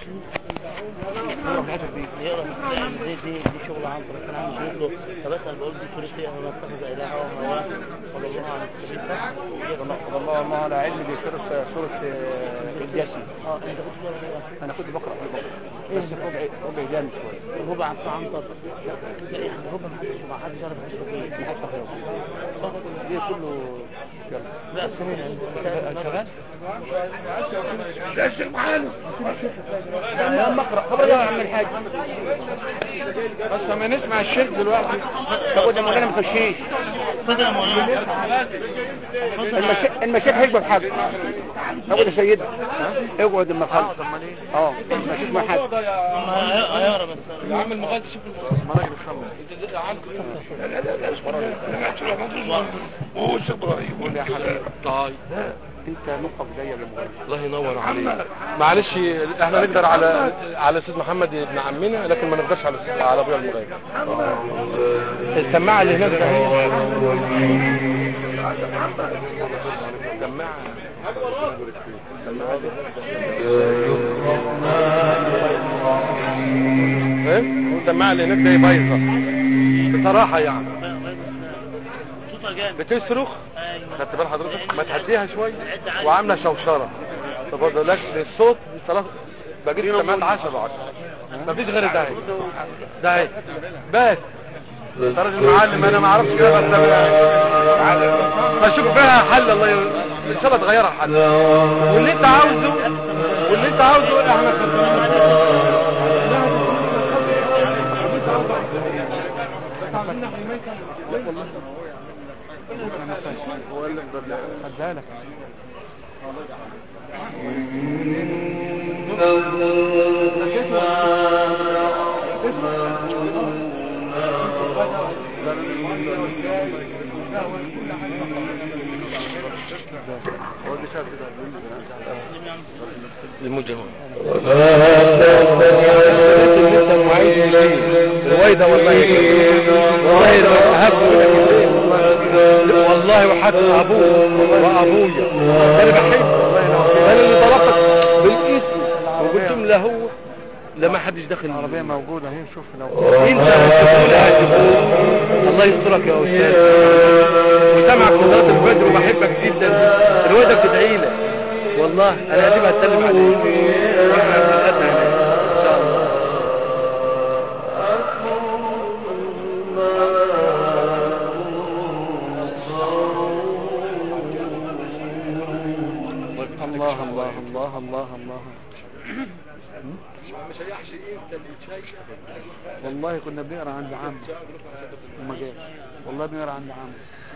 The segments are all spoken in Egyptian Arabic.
يقرا في الحته دي يقرا دي دي دي شغل عنده بس انا عندي شغله فبسال بقول دي سوره ايه هو اتخذ الهه وهواه صلى الله عليه وسلم والله ما على علم دي سورة سورة آه، الجاسي اه انت كنت بتقرا ايه انا كنت بقرا في البقرة بس ربع ربع جامد شوية ربع عنتر لا يعني ربع ما حدش ما حدش يعرف يحس فيه ما حدش عارف دي كله يلا لا السنين شغال ده الشيخ محمد انا لما اقرا خبر يا عم الحاج بس ما نسمع الشيخ دلوقتي تاخد يا مولانا ما تخشيش فضل يا مولانا المشي- المشيخ هيكبر حاجه تاخد يا سيدي اقعد اما خلص اه مفيش مع حد هيقرا بس يا عم المغاد شوف المراجل الخمس يا عم لا لا لا لا اسمع انا قاعد في قول يا ابراهيم قول يا حبيبي طيب انت نقف زي المغرب الله ينور عليك معلش احنا نقدر على على استاذ محمد ابن عمنا لكن ما نقدرش على على ابويا المغيب السماعه اللي هناك ده هي سماعه ايه السماعه اللي هناك دي بايظه بصراحه يعني صوتها جامد بتصرخ ايوه خدت بال حضرتك ما تهديها شويه وعامله شوشره طب أقول لك الصوت ثلاث بجيب سماعات 10 10 مفيش غير ده اهي. ده اهي. بس انت راجل معلم انا ما اعرفش كده بس بشوف فيها حل الله ي- ان شاء الله تغيرها حل واللي انت عاوزه واللي انت عاوزه احنا هو اللي يقدر اديها لك هو اللي شاف كده الموجه هون لسه معيش رويدة والله والله لو أهب والله وحتى أبوه وأبويا أنا بحبه والله لو انا اللي طلبت بالاسم وقلت له لا هو لا ما حدش داخل العربية موجودة اهي شوف لو انت هتقول هتقول الله يسترك يا استاذ وسامعك في صلاه الفجر وبحبك جدا الواد بتدعي لك والله انا هسيبها اتكلم عليك واحنا بنتغدى هناك ان شاء الله الله الله الله الله الله مش هيحشي انت اللي تشيك والله كنا بنقرا عند عم وما جاش والله بنقرا عند عم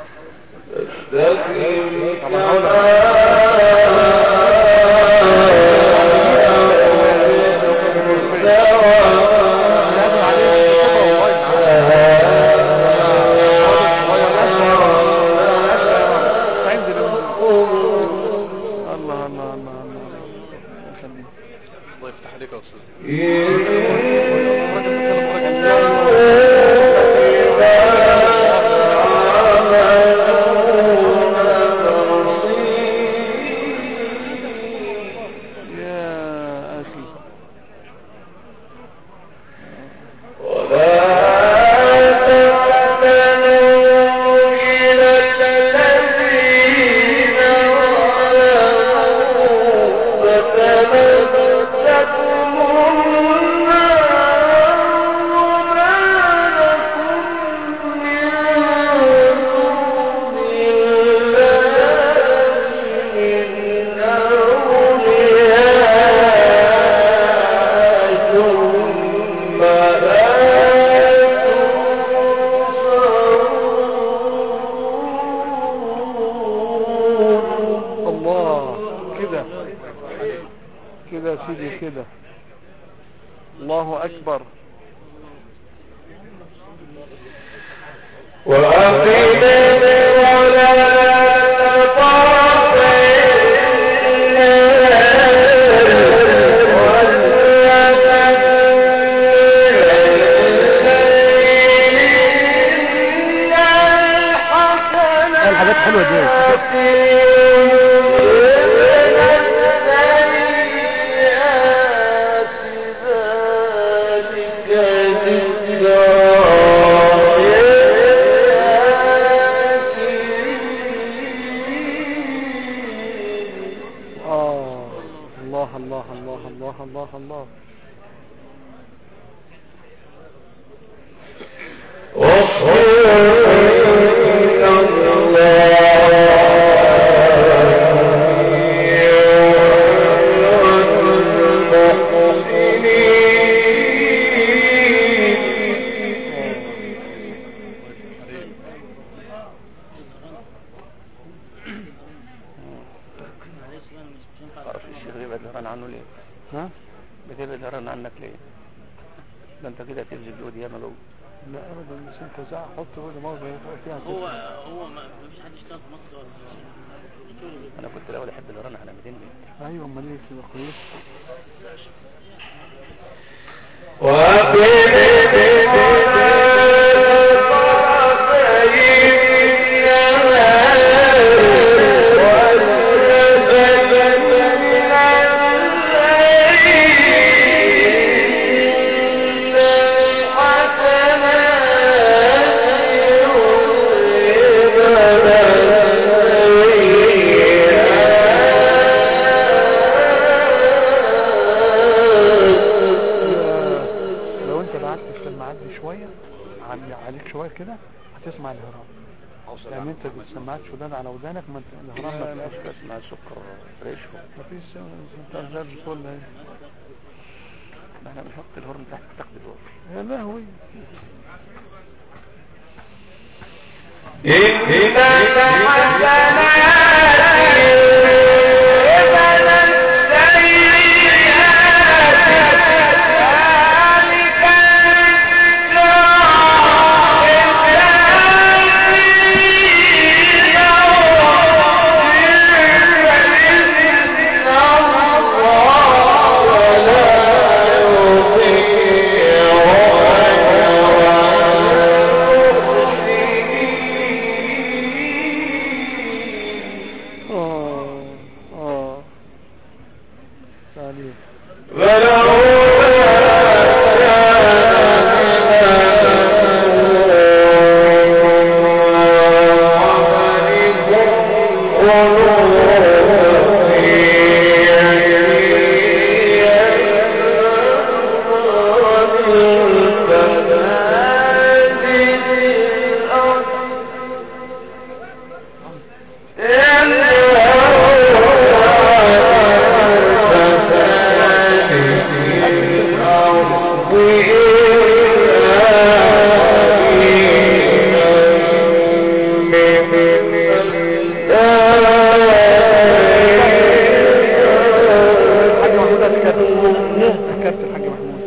طبعا هقول الله الله الله الله يخليك الله يفتح عليك يا استاذ يا أخي الله كده كده يا سيدي كده الله أكبر الحاجات حلوة دي الله الله الله الله الله الله معلش بقى أنا مش مش هينفع تعرف الشيخ يبعد الهران عنه ليه ها بتبعد الهران عنك ليه ده انت كده تنزل جود ياما جو لا ابدا مش انت ساعة حط كل مرة يبقى فيها هو كده. هو ما ما فيش حد اشتغل في مصر ولا الشغل ده. انا كنت الاول احب الهران على 200 متر ايوه امال ايه كده كويس لو انت بعدت السماعات دي شوية عن عليك شوية كده هتسمع الهرام لان انت السماعات شداد على ودانك ما انت الهرام لا ما مش بسمع سكر ريشه مفيش انت زي الفل اهي احنا بنحط الهرم تحت تاخد الوقت يا لهوي اه اه تعالي الحاج محمود الكابتن الكابتن الحاج محمود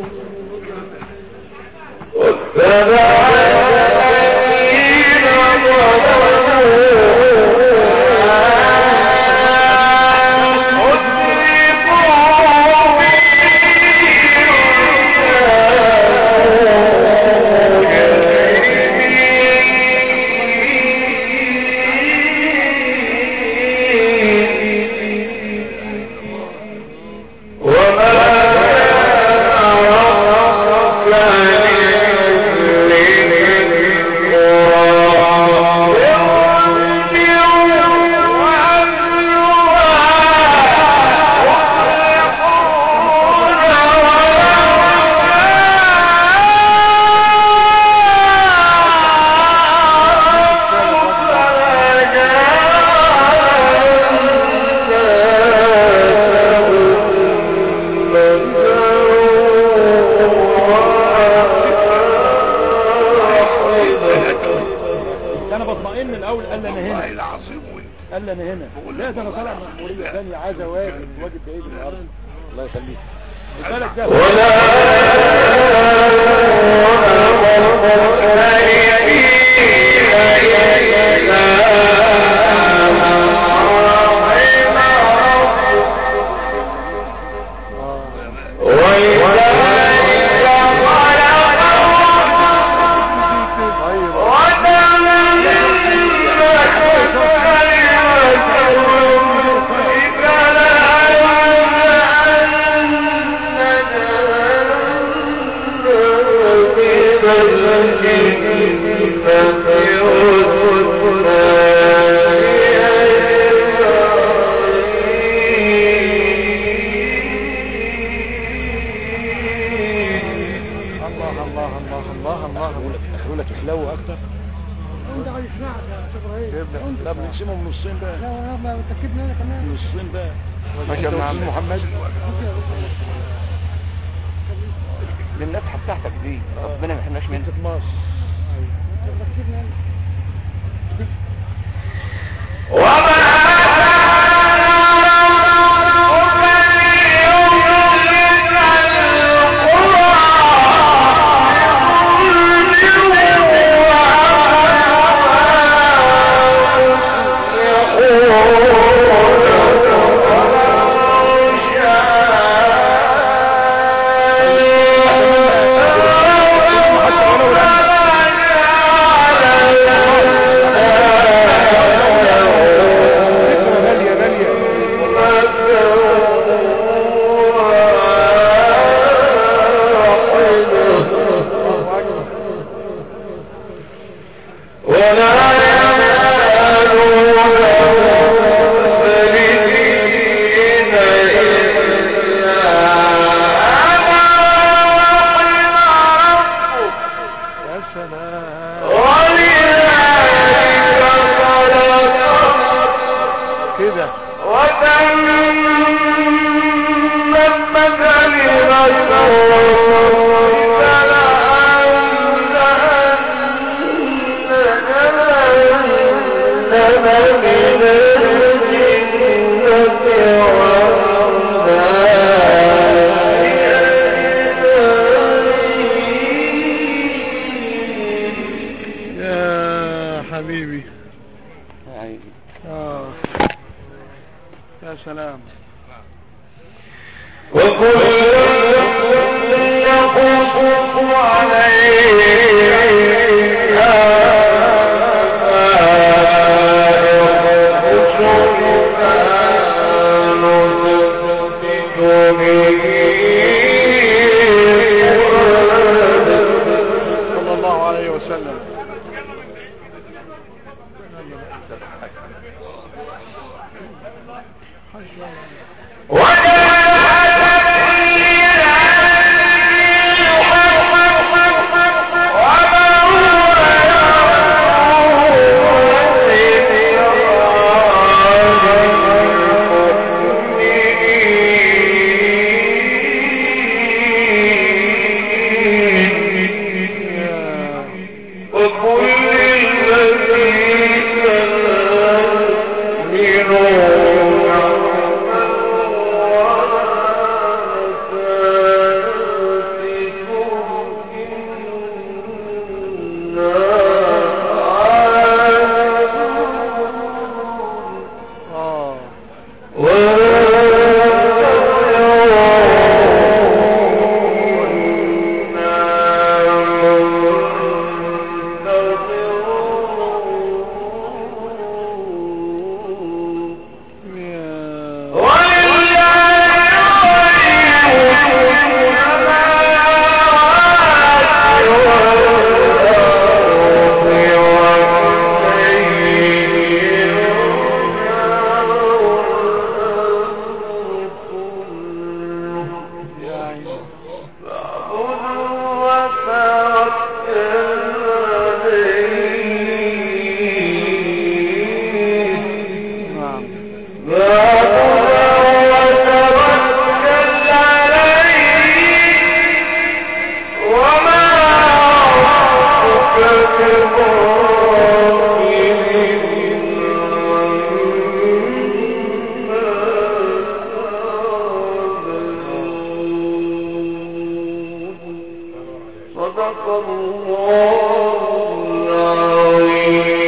انا بطمئن الاول قال لي انا هنا العظيم قال لي انا هنا لا ده انا طالع مسؤوليه ثانيه عايز واجب واجب بعيد النهارده الله يخليك بالك ده Thank you. الله الله الله اقول لك اقول لك يحلو اكتر انت عايز يسمعك يا شيخ ابراهيم جيب لك انت لا بنقسمهم نصين بقى لا لا ما تاكدنا انا كمان نصين بقى ما شاء الله عم محمد للنفحة بتاعتك دي ربنا ما يحرمناش منها في مصر تاكدنا انا غالية غالية يا سلام كده يا حبيبي آه. يا سلام صلى الله عليه وسلم آه يا يا عيني نعم صدق الله العظيم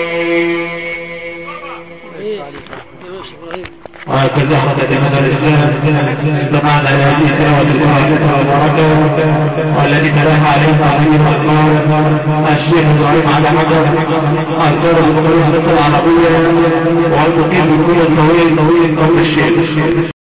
ايه يا شيخ ابراهيم وهكذا حدث من الإسلام استمعنا إلى هذه التلاوة الكريمة المباركة والذي تلاها عليه تعظيم القول الشيخ إبراهيم على حجر الدور القرآن العربية والمقيم بكل طويل طويل قول الشيخ